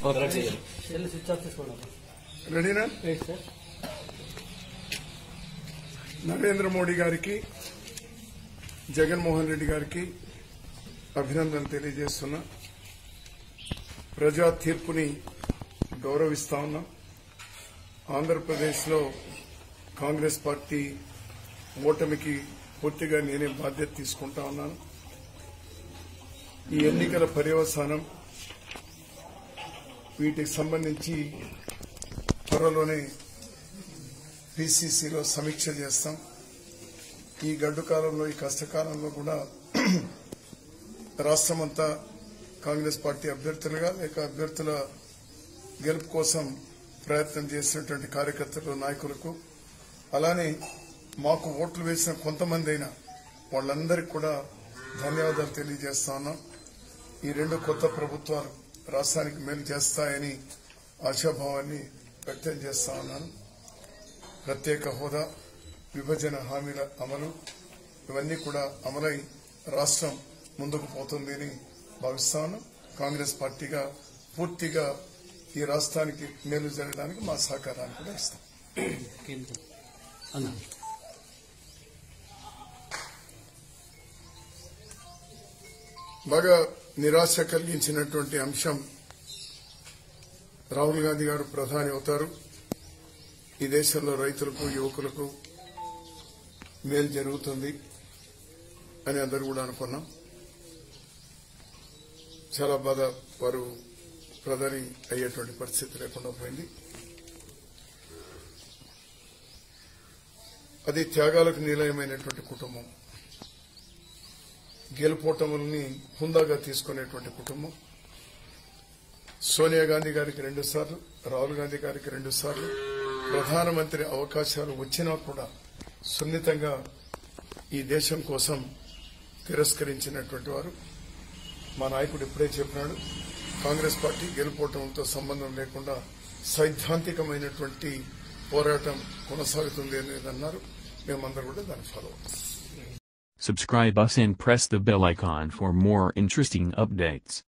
Cell switch off చేసుకోండి రెడీనా right sir Narendra Modi గారికి జగన్మోహన్ రెడ్డి గారికి అభినందనలు తెలియజేస్తున్నా ప్రజా తీర్పుని గౌరవిస్తా ఉన్నాం ఆంధ్రప్రదేశ్లో కాంగ్రెస్ పార్టీ ఓటమికి పూర్తిగా నేనే బాధ్యత తీసుకుంటా ఉన్నాను ఈ ఎన్నికల పర్యవసానం వీటికి సంబంధించి త్వరలోనే పిసిసిలో సమీక్ష చేస్తాం ఈ గడ్డు కాలంలో ఈ కష్టకాలంలో కూడా రాష్ట్రమంతా కాంగ్రెస్ పార్టీ అభ్యర్థులుగా లేక అభ్యర్థుల గెలుపు కోసం ప్రయత్నం చేసినటువంటి కార్యకర్తలు నాయకులకు అలానే మాకు ఓట్లు వేసిన కొంతమంది అయినా వాళ్ళందరికీ కూడా ధన్యవాదాలు తెలియజేస్తా ఉన్నాం ఈ రెండు కొత్త ప్రభుత్వాలు రాష్ట్రానికి మేలు చేస్తాయని ఆశాభావాన్ని వ్యక్తం చేస్తా ఉన్నాను ప్రత్యేక హోదా విభజన హామీల అమలు ఇవన్నీ కూడా అమలై రాష్ట్రం ముందుకు పోతుంది అని భావిస్తాను కాంగ్రెస్ పార్టీగా పూర్తిగా ఈ రాష్ట్రానికి మేలు జరగడానికి మా సహకారాన్ని కూడా ఇస్తాం అన్న బాగా నిరాశ కలిగించినటువంటి అంశం రాహుల్ గాంధీ గారు ప్రధాని అవుతారు ఈ దేశంలో రైతులకు యువకులకు మేలు జరుగుతుంది అని అందరూ కూడా అనుకున్నాం చాలా బాధ వారు ప్రధాని అయ్యేటువంటి పరిస్థితి లేకుండా పోయింది అది త్యాగాలకు నిలయమైనటువంటి కుటుంబం గెలుపోటముల్ని హుందాగా తీసుకునేటువంటి కుటుంబం సోనియా గాంధీ గారికి రెండు సార్లు రాహుల్ గాంధీ గారికి రెండు సార్లు ప్రధానమంత్రి అవకాశాలు వచ్చినా కూడా సున్నితంగా ఈ దేశం కోసం తిరస్కరించినటువంటి వారు మా నాయకుడు ఇప్పుడే చెప్పినాడు కాంగ్రెస్ పార్టీ గెలుపోవటంతో సంబంధం లేకుండా సైద్ధాంతికమైనటువంటి పోరాటం కొనసాగుతుంది అనేది అన్నారు మేమందరం కూడా దాన్ని ఫాలో అవుతాం Subscribe us and press the bell icon for more interesting updates.